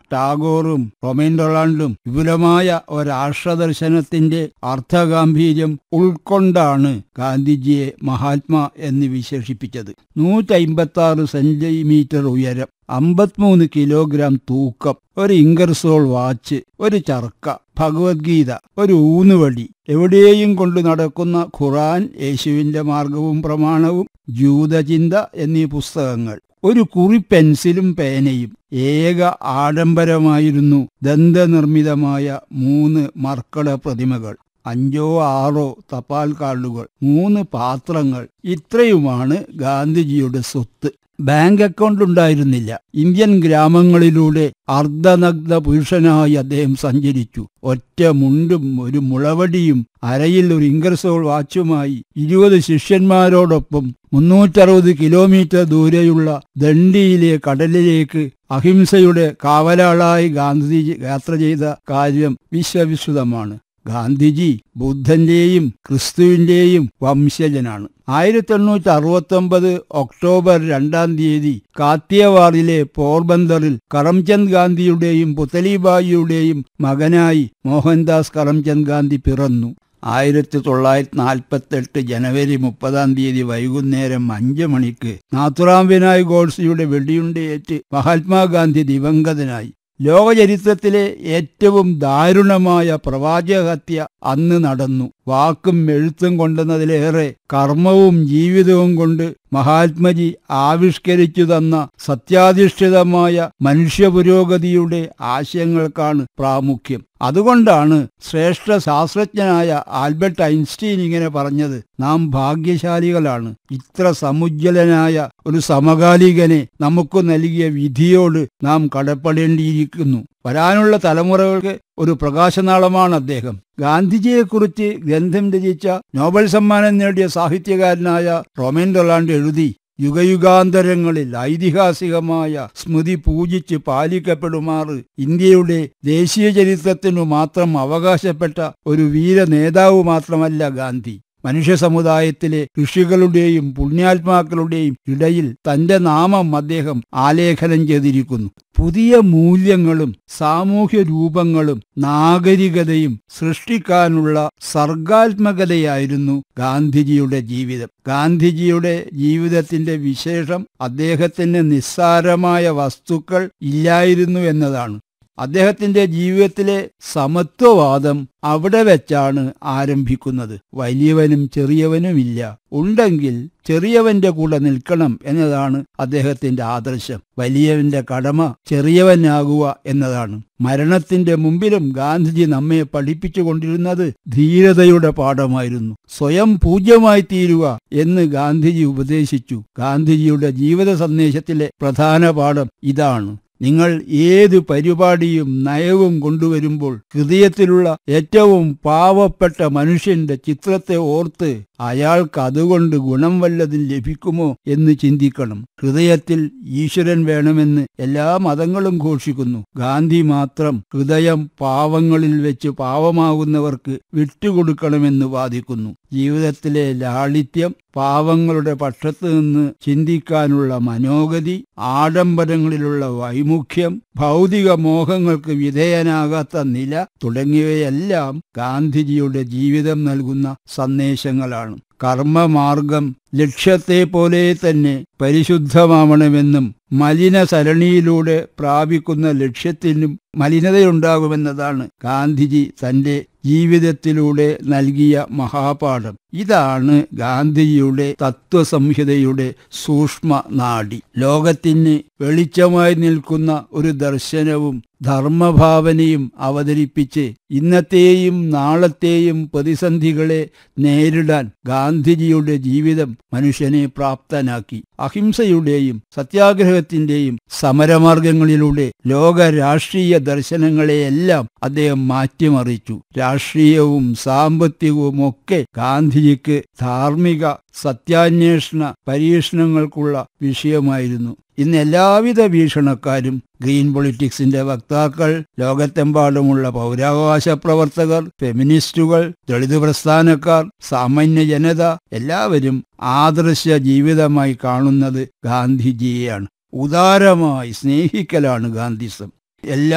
ടാഗോറും റൊമേൻഡൊളാണ്ടും വിപുലമായ ഒരാഷ്ട്രദർശനത്തിന്റെ അർത്ഥഗാംഭീര്യം ഉൾക്കൊണ്ടാണ് ഗാന്ധിജിയെ മഹാത്മാ എന്ന് വിശേഷിപ്പിച്ചത് നൂറ്റമ്പത്തി ആറ് സെന്റിമീറ്റർ ഉയരം അമ്പത്തിമൂന്ന് കിലോഗ്രാം തൂക്കം ഒരു ഇംഗർസോൾ വാച്ച് ഒരു ചർക്ക ഭഗവത്ഗീത ഒരു ഊന്നുവടി എവിടെയും കൊണ്ടു നടക്കുന്ന ഖുറാൻ യേശുവിന്റെ മാർഗവും പ്രമാണവും ജൂതചിന്ത എന്നീ പുസ്തകങ്ങൾ ഒരു കുറി പെൻസിലും പേനയും ഏക ആഡംബരമായിരുന്നു ദന്തനിർമ്മിതമായ മൂന്ന് മർക്കട പ്രതിമകൾ അഞ്ചോ ആറോ തപാൽ കാർഡുകൾ മൂന്ന് പാത്രങ്ങൾ ഇത്രയുമാണ് ഗാന്ധിജിയുടെ സ്വത്ത് ബാങ്ക് അക്കൗണ്ട് ഉണ്ടായിരുന്നില്ല ഇന്ത്യൻ ഗ്രാമങ്ങളിലൂടെ അർദ്ധനഗ്ന പുരുഷനായി അദ്ദേഹം സഞ്ചരിച്ചു ഒറ്റ മുണ്ടും ഒരു മുളവടിയും അരയിൽ ഒരു ഇംഗർസോൾ വാച്ചുമായി ഇരുപത് ശിഷ്യന്മാരോടൊപ്പം മുന്നൂറ്ററുപത് കിലോമീറ്റർ ദൂരെയുള്ള ദണ്ഡിയിലെ കടലിലേക്ക് അഹിംസയുടെ കാവലാളായി ഗാന്ധിജി യാത്ര ചെയ്ത കാര്യം വിശ്വവിശ്രുതമാണ് ഗാന്ധിജി ബുദ്ധന്റെയും ക്രിസ്തുവിന്റെയും വംശജനാണ് ആയിരത്തി എണ്ണൂറ്റി അറുപത്തി ഒമ്പത് ഒക്ടോബർ രണ്ടാം തീയതി കാത്തിയവാറിലെ പോർബന്തറിൽ കറംചന്ദ് ഗാന്ധിയുടെയും പുത്തലിബായിയുടെയും മകനായി മോഹൻദാസ് കറംചന്ദ് ഗാന്ധി പിറന്നു ആയിരത്തി തൊള്ളായിരത്തി നാൽപ്പത്തെട്ട് ജനുവരി മുപ്പതാം തീയതി വൈകുന്നേരം അഞ്ച് മണിക്ക് നാത്തുറാം വിനായ് ഗോഡ്സെയുടെ വെടിയുണ്ടയേറ്റ് മഹാത്മാഗാന്ധി ദിവംഗതനായി ലോകചരിത്രത്തിലെ ഏറ്റവും ദാരുണമായ പ്രവാചകഹത്യ അന്ന് നടന്നു വാക്കും എഴുത്തും കൊണ്ടെന്നതിലേറെ കർമ്മവും ജീവിതവും കൊണ്ട് മഹാത്മജി ആവിഷ്കരിച്ചു തന്ന സത്യാധിഷ്ഠിതമായ മനുഷ്യപുരോഗതിയുടെ ആശയങ്ങൾക്കാണ് പ്രാമുഖ്യം അതുകൊണ്ടാണ് ശ്രേഷ്ഠ ശാസ്ത്രജ്ഞനായ ആൽബർട്ട് ഐൻസ്റ്റീൻ ഇങ്ങനെ പറഞ്ഞത് നാം ഭാഗ്യശാലികളാണ് ഇത്ര സമുജ്വലനായ ഒരു സമകാലികനെ നമുക്ക് നൽകിയ വിധിയോട് നാം കടപ്പെടേണ്ടിയിരിക്കുന്നു വരാനുള്ള തലമുറകൾക്ക് ഒരു പ്രകാശനാളമാണ് അദ്ദേഹം ഗാന്ധിജിയെക്കുറിച്ച് ഗ്രന്ഥം രചിച്ച നോബൽ സമ്മാനം നേടിയ സാഹിത്യകാരനായ റൊമേൻ ഡൊലാണ്ട് എഴുതി യുഗയുഗാന്തരങ്ങളിൽ ഐതിഹാസികമായ സ്മൃതി പൂജിച്ച് പാലിക്കപ്പെടുമാറ് ഇന്ത്യയുടെ ദേശീയ ചരിത്രത്തിനു മാത്രം അവകാശപ്പെട്ട ഒരു വീര നേതാവ് മാത്രമല്ല ഗാന്ധി മനുഷ്യ സമുദായത്തിലെ ഋഷികളുടെയും പുണ്യാത്മാക്കളുടെയും ഇടയിൽ തന്റെ നാമം അദ്ദേഹം ആലേഖനം ചെയ്തിരിക്കുന്നു പുതിയ മൂല്യങ്ങളും സാമൂഹ്യ രൂപങ്ങളും നാഗരികതയും സൃഷ്ടിക്കാനുള്ള സർഗാത്മകതയായിരുന്നു ഗാന്ധിജിയുടെ ജീവിതം ഗാന്ധിജിയുടെ ജീവിതത്തിന്റെ വിശേഷം അദ്ദേഹത്തിന് നിസ്സാരമായ വസ്തുക്കൾ ഇല്ലായിരുന്നു എന്നതാണ് അദ്ദേഹത്തിന്റെ ജീവിതത്തിലെ സമത്വവാദം അവിടെ വെച്ചാണ് ആരംഭിക്കുന്നത് വലിയവനും ചെറിയവനുമില്ല ഉണ്ടെങ്കിൽ ചെറിയവന്റെ കൂടെ നിൽക്കണം എന്നതാണ് അദ്ദേഹത്തിന്റെ ആദർശം വലിയവന്റെ കടമ ചെറിയവനാകുക എന്നതാണ് മരണത്തിന്റെ മുമ്പിലും ഗാന്ധിജി നമ്മെ പഠിപ്പിച്ചുകൊണ്ടിരുന്നത് ധീരതയുടെ പാഠമായിരുന്നു സ്വയം പൂജ്യമായി തീരുക എന്ന് ഗാന്ധിജി ഉപദേശിച്ചു ഗാന്ധിജിയുടെ ജീവിത സന്ദേശത്തിലെ പ്രധാന പാഠം ഇതാണ് നിങ്ങൾ ഏത് പരിപാടിയും നയവും കൊണ്ടുവരുമ്പോൾ ഹൃദയത്തിലുള്ള ഏറ്റവും പാവപ്പെട്ട മനുഷ്യന്റെ ചിത്രത്തെ ഓർത്ത് അയാൾക്ക് അതുകൊണ്ട് ഗുണം വല്ലതും ലഭിക്കുമോ എന്ന് ചിന്തിക്കണം ഹൃദയത്തിൽ ഈശ്വരൻ വേണമെന്ന് എല്ലാ മതങ്ങളും ഘോഷിക്കുന്നു ഗാന്ധി മാത്രം ഹൃദയം പാവങ്ങളിൽ വെച്ച് പാവമാകുന്നവർക്ക് വിട്ടുകൊടുക്കണമെന്ന് വാദിക്കുന്നു ജീവിതത്തിലെ ലാളിത്യം പാവങ്ങളുടെ പക്ഷത്ത് നിന്ന് ചിന്തിക്കാനുള്ള മനോഗതി ആഡംബരങ്ങളിലുള്ള വൈമുഖ്യം ഭൗതിക മോഹങ്ങൾക്ക് വിധേയനാകാത്ത നില തുടങ്ങിയവയെല്ലാം ഗാന്ധിജിയുടെ ജീവിതം നൽകുന്ന സന്ദേശങ്ങളാണ് കർമ്മമാർഗം ലക്ഷ്യത്തെ പോലെ തന്നെ പരിശുദ്ധമാവണമെന്നും മലിന സരണിയിലൂടെ പ്രാപിക്കുന്ന ലക്ഷ്യത്തിനും മലിനതയുണ്ടാകുമെന്നതാണ് ഗാന്ധിജി തന്റെ ജീവിതത്തിലൂടെ നൽകിയ മഹാപാഠം ഇതാണ് ഗാന്ധിജിയുടെ തത്വസംഹിതയുടെ സൂക്ഷ്മ നാടി ലോകത്തിന് വെളിച്ചമായി നിൽക്കുന്ന ഒരു ദർശനവും ധർമ്മഭാവനയും അവതരിപ്പിച്ച് ഇന്നത്തെയും നാളത്തെയും പ്രതിസന്ധികളെ നേരിടാൻ ഗാന്ധിജിയുടെ ജീവിതം മനുഷ്യനെ പ്രാപ്തനാക്കി അഹിംസയുടെയും സത്യാഗ്രഹത്തിന്റെയും സമരമാർഗങ്ങളിലൂടെ ലോക രാഷ്ട്രീയ ദർശനങ്ങളെയെല്ലാം അദ്ദേഹം മാറ്റിമറിച്ചു രാഷ്ട്രീയവും സാമ്പത്തികവും ഒക്കെ ഗാന്ധിജിക്ക് ധാർമ്മിക സത്യാന്വേഷണ പരീക്ഷണങ്ങൾക്കുള്ള വിഷയമായിരുന്നു ഇന്ന് എല്ലാവിധ വീക്ഷണക്കാരും ഗ്രീൻ പൊളിറ്റിക്സിന്റെ വക്താക്കൾ ലോകത്തെമ്പാടുമുള്ള പൗരാവകാശ പ്രവർത്തകർ ഫെമിനിസ്റ്റുകൾ ദളിത് പ്രസ്ഥാനക്കാർ സാമാന്യ ജനത എല്ലാവരും ആദർശ ജീവിതമായി കാണുന്നത് ഗാന്ധിജിയെയാണ് ഉദാരമായി സ്നേഹിക്കലാണ് ഗാന്ധിസം എല്ലാ